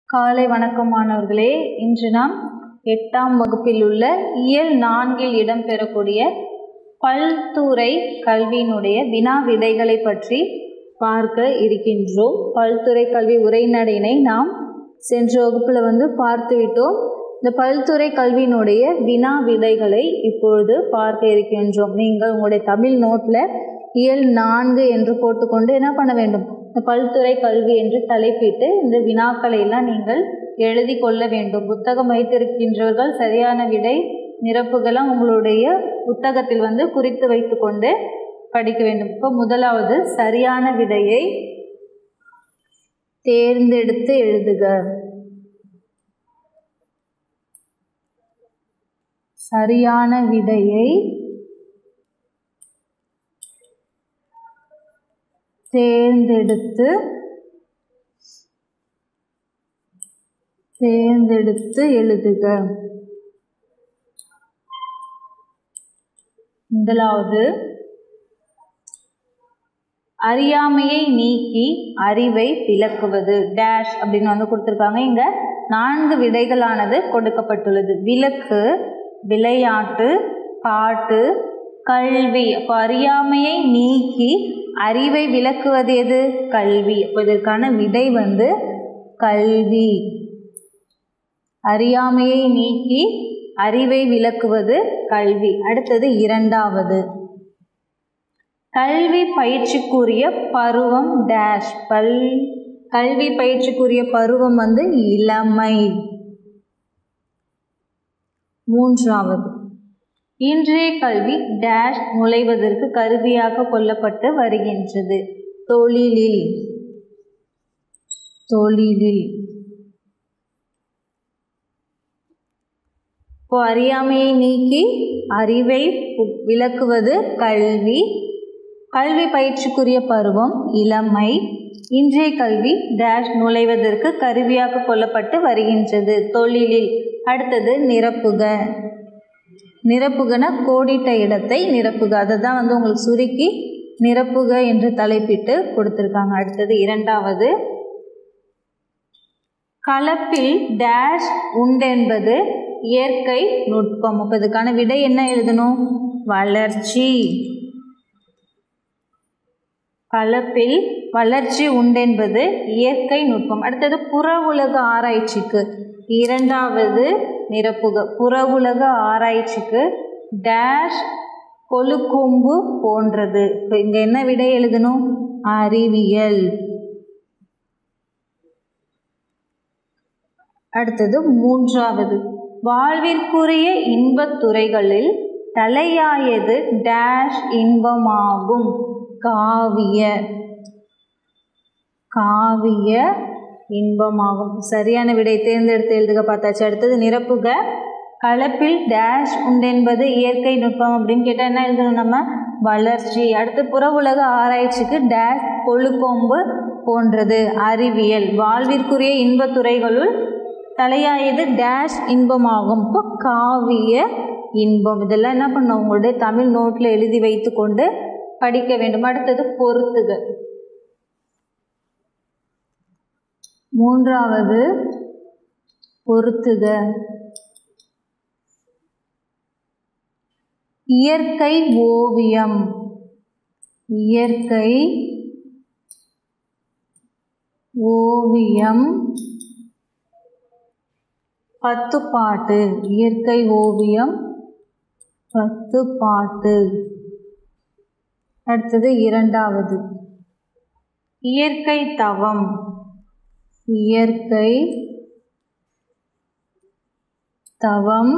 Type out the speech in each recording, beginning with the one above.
காலை வணக்கம் மாணவர்களே இன்று நாம் எட்டாம் வகுப்பில் உள்ள இயல் நான்கில் இடம்பெறக்கூடிய பல்துறை கல்வியினுடைய வினா விடைகளை பற்றி பார்க்க இருக்கின்றோம் பல்துறை கல்வி உரைநடையினை நாம் சென்ற வகுப்பில் வந்து பார்த்து விட்டோம் இந்த பல்துறை கல்வியினுடைய வினா விடைகளை இப்பொழுது பார்க்க இருக்கின்றோம் நீங்கள் உங்களுடைய தமிழ் நோட்டில் இயல் நான்கு என்று போட்டுக்கொண்டு என்ன பண்ண வேண்டும் இந்த பல்துறை கல்வி என்று தலைப்பிட்டு இந்த வினாக்களை எல்லாம் நீங்கள் எழுதி கொள்ள வேண்டும் புத்தகம் வைத்திருக்கின்றவர்கள் சரியான விடை நிரப்புகளாம் உங்களுடைய புத்தகத்தில் வந்து குறித்து வைத்துக்கொண்டு படிக்க வேண்டும் இப்போ முதலாவது சரியான விடையை தேர்ந்தெடுத்து எழுதுக சரியான விடையை தேர்ந்தெடுத்து தேர்ந்தெடுத்து எழுதுக முதலாவது அறியாமையை நீக்கி அறிவை விளக்குவது டேஷ் அப்படின்னு வந்து கொடுத்துருக்காங்க இங்க நான்கு விடைகளானது கொடுக்கப்பட்டுள்ளது விளக்கு விளையாட்டு பாட்டு கல்வி அப்போ அறியாமையை நீக்கி அறிவை விளக்குவது எது கல்வி அப்போ இதற்கான விடை வந்து கல்வி அறியாமையை நீக்கி அறிவை விளக்குவது கல்வி அடுத்தது இரண்டாவது கல்வி பயிற்சிக்குரிய பருவம் டேஷ் பல் கல்வி பயிற்சிக்குரிய பருவம் வந்து இளமை மூன்றாவது இன்றைய கல்வி டேஷ் நுழைவதற்கு கருவியாக கொள்ளப்பட்டு வருகின்றது தொழிலில் தொழிலில் இப்போ அறியாமையை நீக்கி அறிவை விளக்குவது கல்வி கல்வி பயிற்சிக்குரிய பருவம் இளமை இன்றைய கல்வி டேஷ் நுழைவதற்கு கருவியாக கொள்ளப்பட்டு வருகின்றது தொழிலில் அடுத்தது நிரப்புக நிரப்புகன கோடிட்ட இடத்தை நிரப்புக அதை தான் வந்து உங்களுக்கு சுருக்கி நிரப்புக என்று தலைப்பிட்டு கொடுத்துருக்காங்க அடுத்தது இரண்டாவது கலப்பில் டேஷ் உண்டென்பது இயற்கை நுட்பம் அப்போ இதுக்கான விடை என்ன எழுதணும் வளர்ச்சி கலப்பில் வளர்ச்சி உண்டென்பது இயற்கை நுட்பம் அடுத்தது புற உலக ஆராய்ச்சிக்கு இரண்டாவது நிரப்புக புற உலக ஆராய்ச்சிக்கு டேஷ் கொழுக்கொம்பு போன்றது இப்போ இங்கே என்ன விடை எழுதணும் அறிவியல் அடுத்தது மூன்றாவது வாழ்விற்குரிய இன்பத் துறைகளில் தலையாயது டேஷ் இன்பமாகும் காவிய காவிய இன்பமாகும் சரியான விடை தேர்ந்தெடுத்து எழுதுக பார்த்தாச்சு அடுத்தது நிரப்புக கலப்பில் டேஷ் உண்டென்பது இயற்கை நுட்பம் அப்படின்னு கேட்டால் என்ன எழுதணும் நம்ம வளர்ச்சி அடுத்து புற உலக ஆராய்ச்சிக்கு டேஷ் கொழுக்கொம்பு போன்றது அறிவியல் வாழ்விற்குரிய இன்பத் துறைகளுள் தலையாயது டேஷ் இன்பமாகும் இப்போ காவிய இன்பம் இதெல்லாம் என்ன பண்ணோம் உங்களுடைய தமிழ் நோட்டில் எழுதி வைத்து கொண்டு படிக்க வேண்டும் அடுத்தது பொறுத்துக மூன்றாவது பொறுத்துக இயற்கை ஓவியம் இயற்கை ஓவியம் பத்து பாட்டு இயற்கை ஓவியம் பத்து பாட்டு அடுத்தது இரண்டாவது இயற்கை தவம் இயற்கை தவம்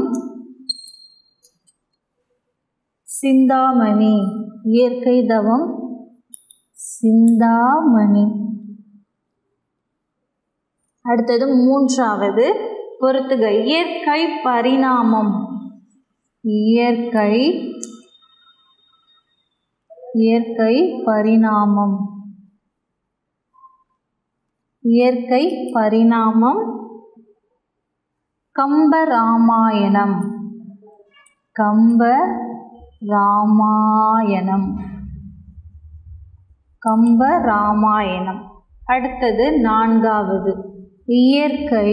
சிந்தாமணி இயற்கை தவம் சிந்தாமணி அடுத்தது மூன்றாவது பொறுத்துக இயற்கை பரிணாமம் இயற்கை இயற்கை பரிணாமம் இயற்கை பரிணாமம் கம்ப ராமாயணம் கம்ப ராமாயணம் கம்ப ராமாயணம் அடுத்தது நான்காவது இயற்கை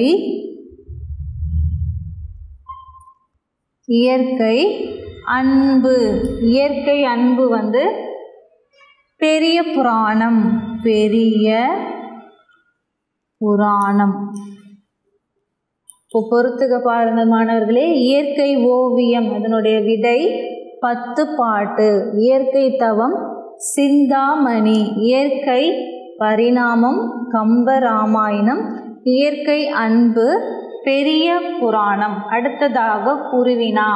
இயற்கை அன்பு இயற்கை அன்பு வந்து பெரிய புராணம் பெரிய புராணம் இப்போ பொறுத்துக பாருங்க மாணவர்களே இயற்கை ஓவியம் அதனுடைய விடை பத்து பாட்டு இயற்கை தவம் சிந்தாமணி இயற்கை பரிணாமம் கம்பராமாயணம் இயற்கை அன்பு பெரிய புராணம் அடுத்ததாக குருவினா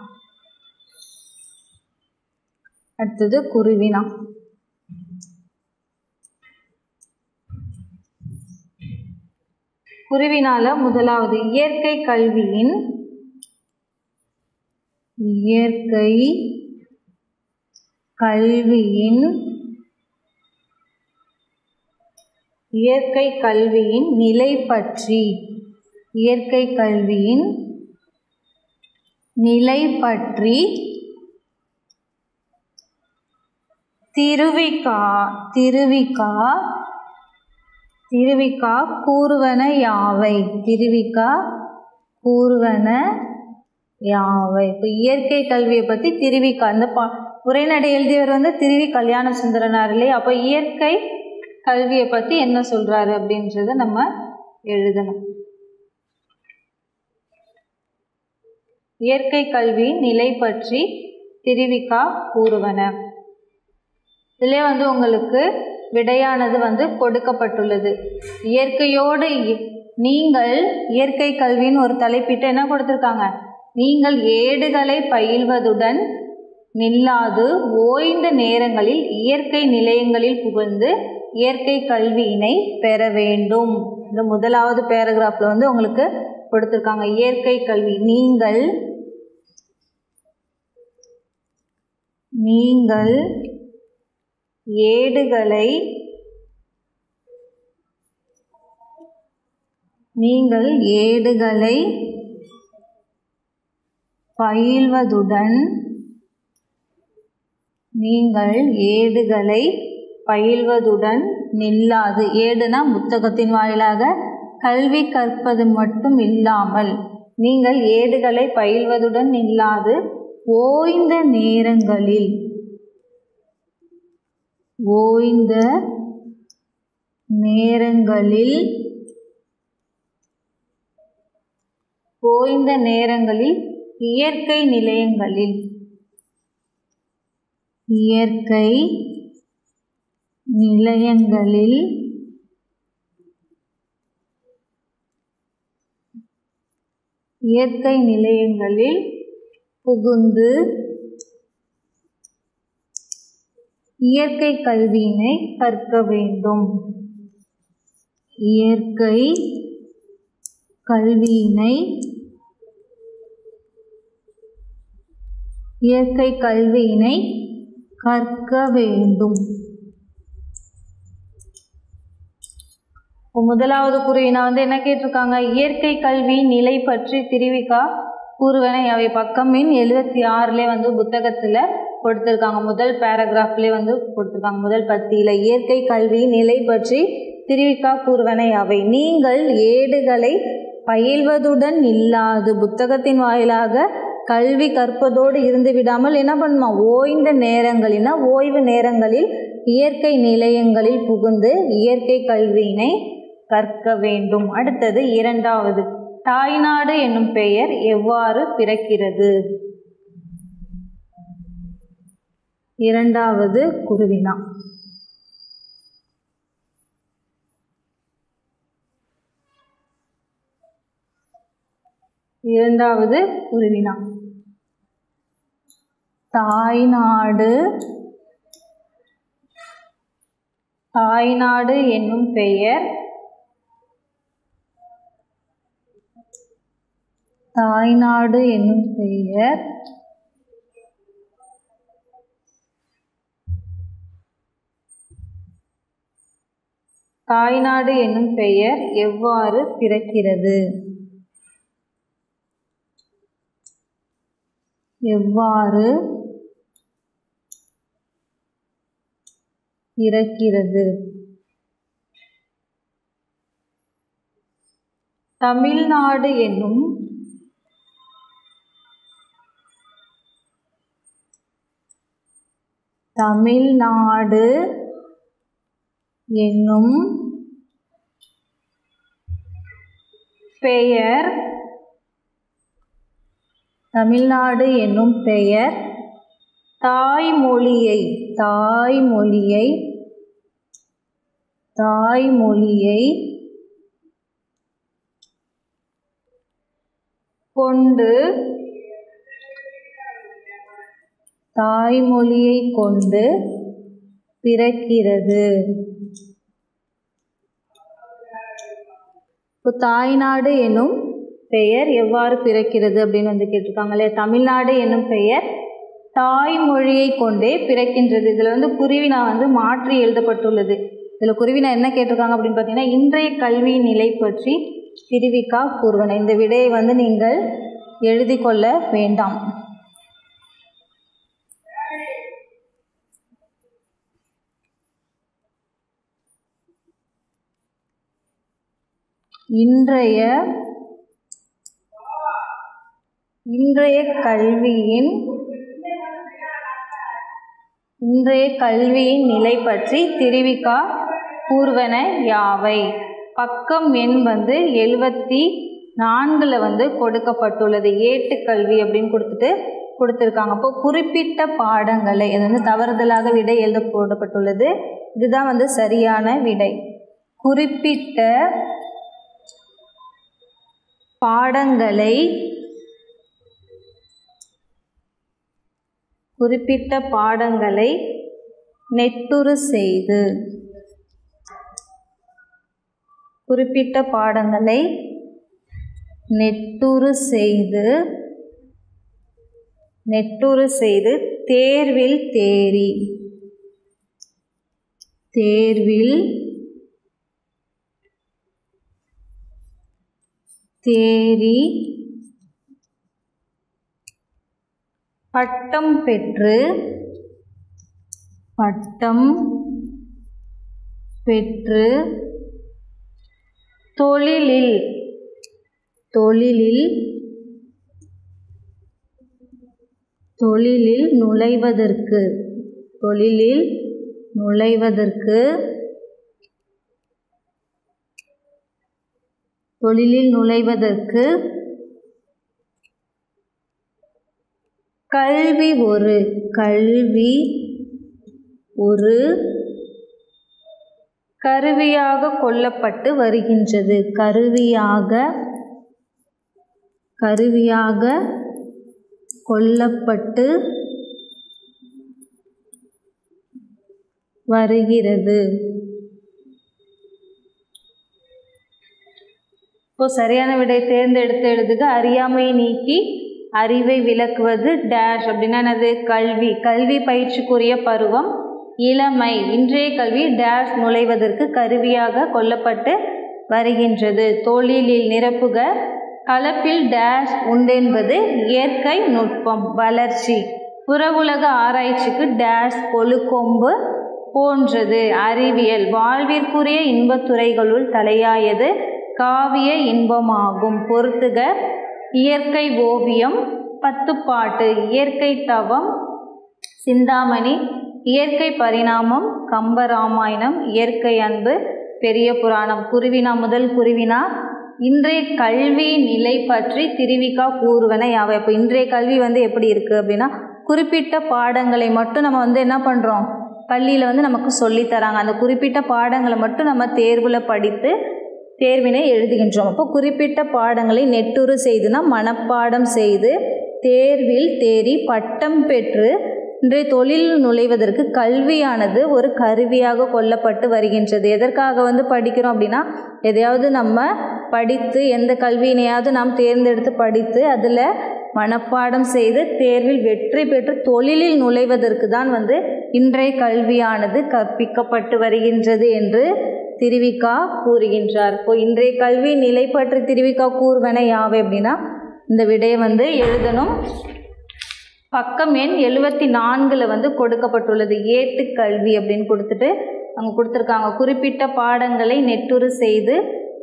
அடுத்தது குருவினா குருவினால முதலாவது இயற்கை கல்வியின் இயற்கை கல்வியின் இயற்கை கல்வியின் நிலை பற்றி இயற்கை கல்வியின் நிலை பற்றி திருவிக்கா திருவிக்கா திருவிக்கா கூறுவன யாவை திருவிக்கா கூறுவன யாவை இப்போ இயற்கை கல்வியை பற்றி திருவிக்கா இந்த பா உரைநடை எழுதியவர் வந்து திருவி கல்யாண சுந்தரனார் இல்லையா அப்போ இயற்கை கல்வியை பற்றி என்ன சொல்கிறாரு அப்படின்றத நம்ம எழுதணும் இயற்கை கல்வியின் நிலை பற்றி திருவிக்கா கூறுவன இதிலே வந்து உங்களுக்கு விடையானது வந்து கொடுக்கப்பட்டுள்ளது இயற்கையோடு நீங்கள் இயற்கை கல்வின்னு ஒரு தலைப்பிட்டு என்ன கொடுத்துருக்காங்க நீங்கள் ஏடுகளை பயில்வதுடன் நில்லாது ஓய்ந்த நேரங்களில் இயற்கை நிலையங்களில் புகழ்ந்து இயற்கை கல்வியினை பெற வேண்டும் இந்த முதலாவது பேராகிராஃபில் வந்து உங்களுக்கு கொடுத்துருக்காங்க இயற்கை கல்வி நீங்கள் நீங்கள் ஏடுகளை நீங்கள் ஏடுகளை பயில்வதுடன் நீங்கள் ஏடுகளை பயில்வதுடன் நில்லாது ஏடுனா புத்தகத்தின் வாயிலாக கல்வி கற்பது மட்டும் இல்லாமல் நீங்கள் ஏடுகளை பயில்வதுடன் நில்லாது ஓய்ந்த நேரங்களில் ஓய்ந்த நேரங்களில் ஓய்ந்த நேரங்களில் இயற்கை நிலையங்களில் இயற்கை நிலையங்களில் இயற்கை நிலையங்களில் புகுந்து இயற்கை கல்வியினை கற்க வேண்டும் இயற்கை கல்வியினை இயற்கை கல்வியினை கற்க வேண்டும் முதலாவது குருவினா வந்து என்ன கேட்டிருக்காங்க இயற்கை கல்வி நிலை பற்றி திருவிக்கா கூறுவன அவை பக்கமின் எழுபத்தி ஆறுலேயே வந்து புத்தகத்தில் கொடுத்துருக்காங்க முதல் பேராகிராஃப்லேயே வந்து கொடுத்துருக்காங்க முதல் பத்தியில் இயற்கை கல்வி நிலை பற்றி திருவிக்கா கூறுவன அவை நீங்கள் ஏடுகளை பயில்வதுடன் இல்லாது புத்தகத்தின் வாயிலாக கல்வி கற்பதோடு இருந்து விடாமல் என்ன பண்ணுமா ஓய்ந்த நேரங்களினா ஓய்வு நேரங்களில் இயற்கை நிலையங்களில் புகுந்து இயற்கை கல்வியினை கற்க வேண்டும் அடுத்தது இரண்டாவது தாய்நாடு என்னும் பெயர் எவ்வாறு பிறக்கிறது இரண்டாவது குருவினா இரண்டாவது குருவினா தாய்நாடு தாய்நாடு என்னும் பெயர் தாய்நாடு என்னும் பெயர் தாய்நாடு என்னும் பெயர் எவ்வாறு பிறக்கிறது எவ்வாறு பிறக்கிறது தமிழ்நாடு என்னும் தமிழ்நாடு என்னும் பெயர் தமிழ்நாடு என்னும் பெயர் தாய்மொழியை தாய்மொழியை தாய்மொழியை கொண்டு தாய்மொழியை கொண்டு பிறக்கிறது இப்போ தாய்நாடு எனும் பெயர் எவ்வாறு பிறக்கிறது அப்படின்னு வந்து கேட்டிருக்காங்களே தமிழ்நாடு என்னும் பெயர் தாய்மொழியை கொண்டே பிறக்கின்றது இதில் வந்து குருவினா வந்து மாற்றி எழுதப்பட்டுள்ளது இதில் குருவினா என்ன கேட்டிருக்காங்க அப்படின்னு பார்த்தீங்கன்னா இன்றைய கல்வி நிலை பற்றி திருவிக்கா கூறுவன இந்த விடையை வந்து நீங்கள் எழுதி கொள்ள வேண்டாம் இன்றைய இன்றைய கல்வியின் இன்றைய கல்வியின் நிலை பற்றி திருவிக்கா கூறுவன யாவை பக்கம் எண் வந்து எழுபத்தி நான்கில் வந்து கொடுக்கப்பட்டுள்ளது ஏட்டுக்கல்வி அப்படின்னு கொடுத்துட்டு கொடுத்துருக்காங்க அப்போ குறிப்பிட்ட பாடங்களை இது வந்து தவறுதலாக விடை எழுத போடப்பட்டுள்ளது இதுதான் வந்து சரியான விடை குறிப்பிட்ட பாடங்களை குறிப்பிட்ட பாடங்களை நெட்டுரு செய்து குறிப்பிட்ட பாடங்களை நெட்டுரு செய்து நெட்டுரு செய்து தேர்வில் தேறி தேர்வில் தேறி பட்டம் பெற்று பட்டம் பெற்று தொழிலில் தொழிலில் தொழிலில் நுழைவதற்கு தொழிலில் நுழைவதற்கு தொழிலில் நுழைவதற்கு கல்வி ஒரு கல்வி ஒரு கருவியாக கொள்ளப்பட்டு வருகின்றது கருவியாக கருவியாக கொள்ளப்பட்டு வருகிறது இப்போ சரியான விடை தேர்ந்தெடுத்து எழுதுக அறியாமையை நீக்கி அறிவை விளக்குவது டேஷ் அப்படின்னா என்னது கல்வி கல்வி பயிற்சிக்குரிய பருவம் இளமை இன்றைய கல்வி டேஷ் நுழைவதற்கு கருவியாக கொல்லப்பட்டு வருகின்றது தொழிலில் நிரப்புக கலப்பில் டேஷ் உண்டென்பது இயற்கை நுட்பம் வளர்ச்சி புற உலக ஆராய்ச்சிக்கு டேஷ் கொழுக்கொம்பு போன்றது அறிவியல் வாழ்விற்குரிய இன்பத்துறைகளுள் தலையாயது காவிய இன்பமாகும் பொறுத்துக இயற்கை ஓவியம் பத்துப்பாட்டு இயற்கை தவம் சிந்தாமணி இயற்கை பரிணாமம் கம்பராமாயணம் இயற்கை அன்பு பெரிய புராணம் குருவினா முதல் குருவினா இன்றைய கல்வி நிலை பற்றி திருவிக்கா கூறுவன யாவை இப்போ இன்றைய கல்வி வந்து எப்படி இருக்குது அப்படின்னா குறிப்பிட்ட பாடங்களை மட்டும் நம்ம வந்து என்ன பண்ணுறோம் பள்ளியில் வந்து நமக்கு சொல்லித்தராங்க அந்த குறிப்பிட்ட பாடங்களை மட்டும் நம்ம தேர்வில் படித்து தேர்வினை எழுதுகின்றோம் அப்போ குறிப்பிட்ட பாடங்களை நெட்டுரு செய்துனா மனப்பாடம் செய்து தேர்வில் தேறி பட்டம் பெற்று இன்றைய தொழில் நுழைவதற்கு கல்வியானது ஒரு கருவியாக கொல்லப்பட்டு வருகின்றது எதற்காக வந்து படிக்கிறோம் அப்படின்னா எதையாவது நம்ம படித்து எந்த கல்வியினையாவது நாம் தேர்ந்தெடுத்து படித்து அதில் மனப்பாடம் செய்து தேர்வில் வெற்றி பெற்று தொழிலில் நுழைவதற்கு தான் வந்து இன்றைய கல்வியானது கற்பிக்கப்பட்டு வருகின்றது என்று திருவிக்கா கூறுகின்றார் இப்போ இன்றைய கல்வி நிலை பற்றி திருவிக்கா கூறுவன யாவை அப்படின்னா இந்த விடையை வந்து எழுதணும் பக்கம் எண் எழுபத்தி நான்கில் வந்து கொடுக்கப்பட்டுள்ளது ஏட்டுக்கல்வி அப்படின்னு கொடுத்துட்டு அங்கே கொடுத்துருக்காங்க குறிப்பிட்ட பாடங்களை நெட்டுரு செய்து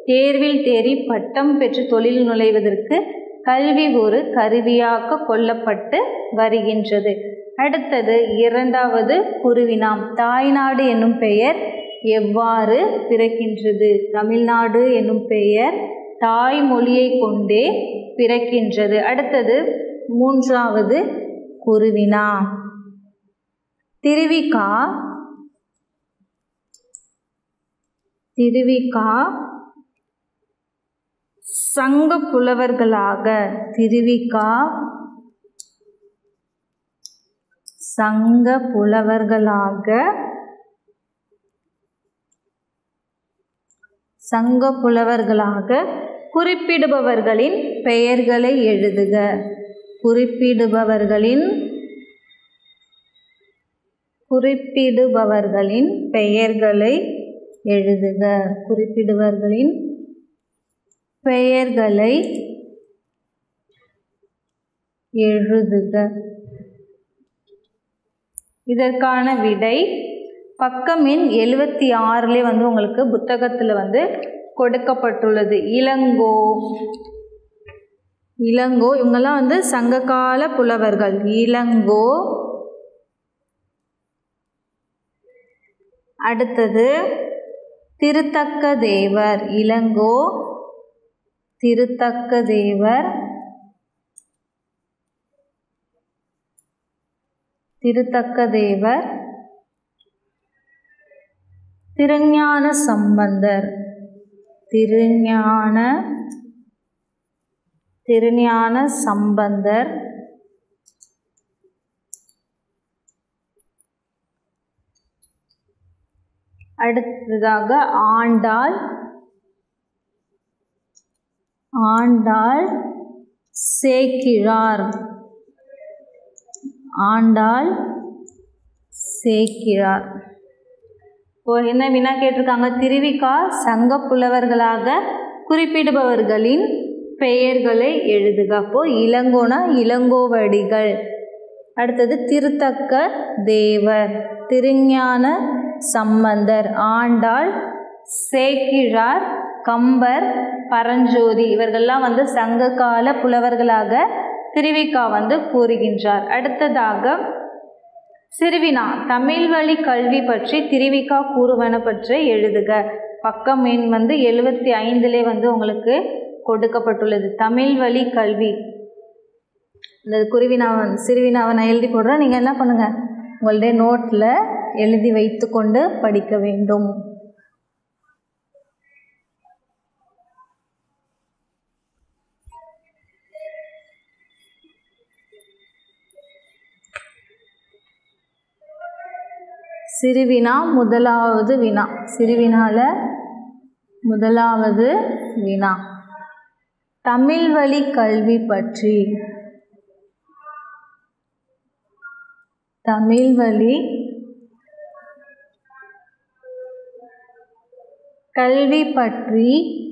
தேர்வில் தேறி பட்டம் பெற்று தொழில் நுழைவதற்கு கல்வி ஒரு கருவியாக கொள்ளப்பட்டு வருகின்றது அடுத்தது இரண்டாவது குருவினாம் தாய்நாடு என்னும் பெயர் எவ்வாறு பிறக்கின்றது தமிழ்நாடு என்னும் பெயர் தாய்மொழியை கொண்டே பிறக்கின்றது அடுத்தது மூன்றாவது குருவினா திருவிகா திருவிகா சங்க புலவர்களாக திருவிகா சங்க புலவர்களாக சங்க புலவர்களாக குறிப்பிடுபவர்களின் பெயர்களை எழுதுக குறிப்பிடுபவர்களின் குறிப்பிடுபவர்களின் பெயர்களை எழுதுக குறிப்பிடுபவர்களின் பெயர்களை எழுதுக இதற்கான விடை பக்கம் எண் எழுவத்தி ஆறுலேயே வந்து உங்களுக்கு புத்தகத்தில் வந்து கொடுக்கப்பட்டுள்ளது இளங்கோ இளங்கோ இவங்கெல்லாம் வந்து சங்ககால புலவர்கள் இளங்கோ அடுத்தது திருத்தக்க தேவர் இளங்கோ திருத்தக்க தேவர் திருத்தக்க தேவர் திருஞான சம்பந்தர் திருஞான திருஞான சம்பந்தர் அடுத்ததாக ஆண்டாள் ஆண்டாள் சேக்கிழார் ஆண்டாள் சேக்கிழார் இப்போ என்ன வினா கேட்டிருக்காங்க திருவிக்கா சங்க புலவர்களாக குறிப்பிடுபவர்களின் பெயர்களை எழுதுக அப்போ இளங்கோனா இளங்கோவடிகள் அடுத்தது திருத்தக்க தேவர் திருஞான சம்பந்தர் ஆண்டாள் சேக்கிழார் கம்பர் பரஞ்சோதி இவர்கள்லாம் வந்து சங்ககால புலவர்களாக திருவிக்கா வந்து கூறுகின்றார் அடுத்ததாக சிறுவினா தமிழ் வழி கல்வி பற்றி திருவிக்கா கூறுவன பற்றி எழுதுக பக்கம் எண் வந்து எழுபத்தி ஐந்திலே வந்து உங்களுக்கு கொடுக்கப்பட்டுள்ளது தமிழ் வழி கல்வி இந்த குருவினாவை சிறுவினாவை நான் எழுதி போடுறேன் நீங்கள் என்ன பண்ணுங்கள் உங்களுடைய நோட்டில் எழுதி வைத்துக்கொண்டு படிக்க வேண்டும் சிறுவினா முதலாவது வினா சிறுவினால முதலாவது வினா தமிழ் வழி கல்வி பற்றி தமிழ் வழி கல்வி பற்றி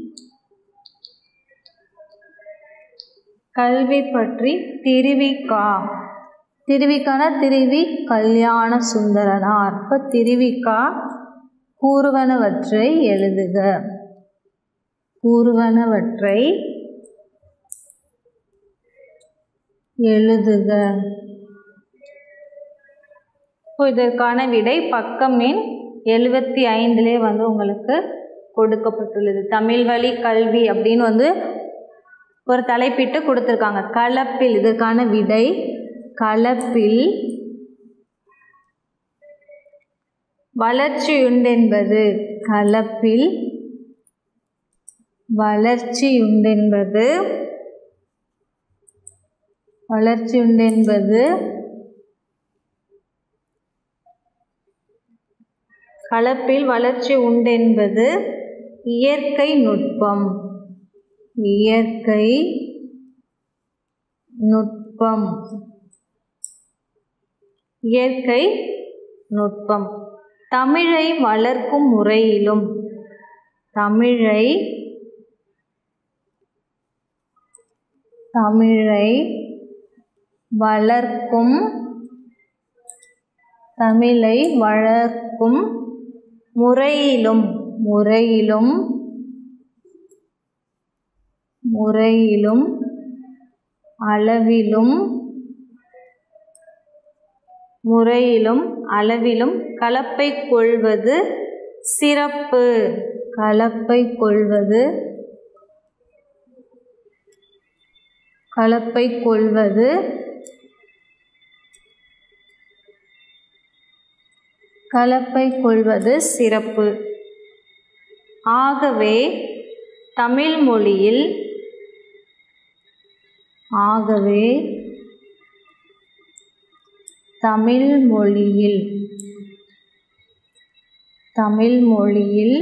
கல்வி பற்றி திருவிக்கா திருவிக்கான திருவி கல்யாண சுந்தரனார் இப்போ திருவிக்கா கூறுவனவற்றை எழுதுக கூறுவனவற்றை எழுதுக இப்போ இதற்கான விடை பக்கம் எண் எழுபத்தி ஐந்திலே வந்து உங்களுக்கு கொடுக்கப்பட்டுள்ளது தமிழ் வழி கல்வி அப்படின்னு வந்து ஒரு தலைப்பிட்டு கொடுத்துருக்காங்க கலப்பில் இதற்கான விடை கலப்பில் வளர்ச்சியுண்டென்பது கலப்பில் வளர்ச்சியுண்டென்பது வளர்ச்சியுண்டென்பது கலப்பில் வளர்ச்சி உண்டென்பது இயற்கை நுட்பம் இயற்கை நுட்பம் இயற்கை நுட்பம் தமிழை வளர்க்கும் முறையிலும் தமிழை தமிழை வளர்க்கும் தமிழை வளர்க்கும் முறையிலும் முறையிலும் முறையிலும் அளவிலும் முறையிலும் அளவிலும் கலப்பை கொள்வது சிறப்பு கலப்பை கொள்வது கலப்பை கொள்வது கலப்பை கொள்வது சிறப்பு ஆகவே தமிழ் மொழியில் ஆகவே தமிழ் மொழியில் தமிழ் மொழியில்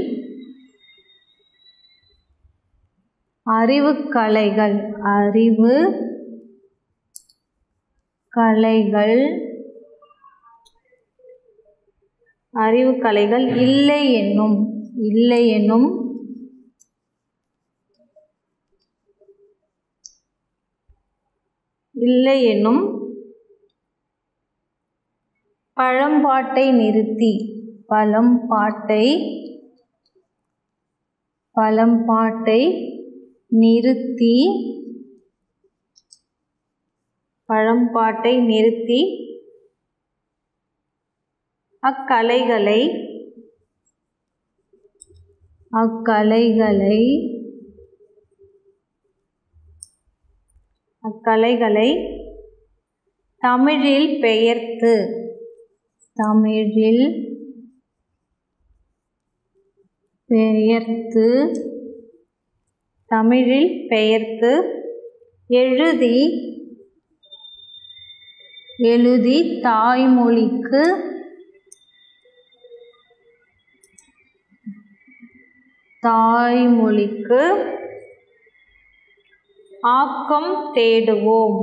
அறிவு கலைகள் அறிவு கலைகள் அறிவு கலைகள் இல்லை என்னும் இல்லை என்னும் இல்லை என்னும் பழம்பாட்டை நிறுத்தி பழம்பாட்டை பழம்பாட்டை நிறுத்தி பழம்பாட்டை நிறுத்தி அக்கலைகளை அக்கலைகளை அக்கலைகளை தமிழில் பெயர்த்து தமிழில் பெயர்த்து தமிழில் பெயர்த்து எழுதி எழுதி தாய்மொழிக்கு தாய்மொழிக்கு ஆக்கம் தேடுவோம்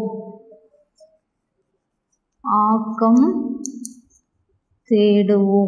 ஆக்கம் தேடுவோம்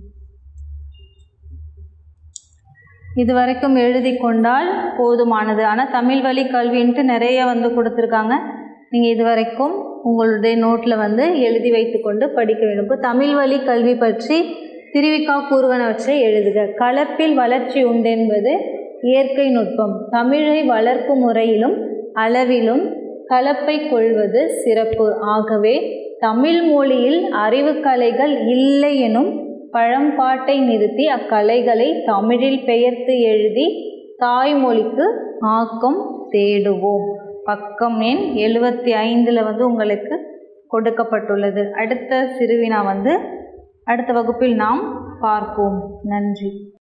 இது வரைக்கும் எழுதி கொண்டால் போதுமானது ஆனால் தமிழ் வழி கல்வின்ட்டு நிறைய வந்து கொடுத்துருக்காங்க நீங்கள் இது வரைக்கும் உங்களுடைய நோட்டில் வந்து எழுதி வைத்துக்கொண்டு படிக்க வேண்டும் இப்போ தமிழ் வழி கல்வி பற்றி திருவிக்கா கூறுவனவற்றை எழுதுக கலப்பில் வளர்ச்சி உண்டென்பது இயற்கை நுட்பம் தமிழை வளர்க்கும் முறையிலும் அளவிலும் கலப்பை கொள்வது சிறப்பு ஆகவே தமிழ் மொழியில் அறிவுக்கலைகள் இல்லை எனும் பழம்பாட்டை நிறுத்தி அக்கலைகளை தமிழில் பெயர்த்து எழுதி தாய்மொழிக்கு ஆக்கம் தேடுவோம் பக்கம் எண் எழுபத்தி ஐந்தில் வந்து உங்களுக்கு கொடுக்கப்பட்டுள்ளது அடுத்த சிறுவினா வந்து அடுத்த வகுப்பில் நாம் பார்ப்போம் நன்றி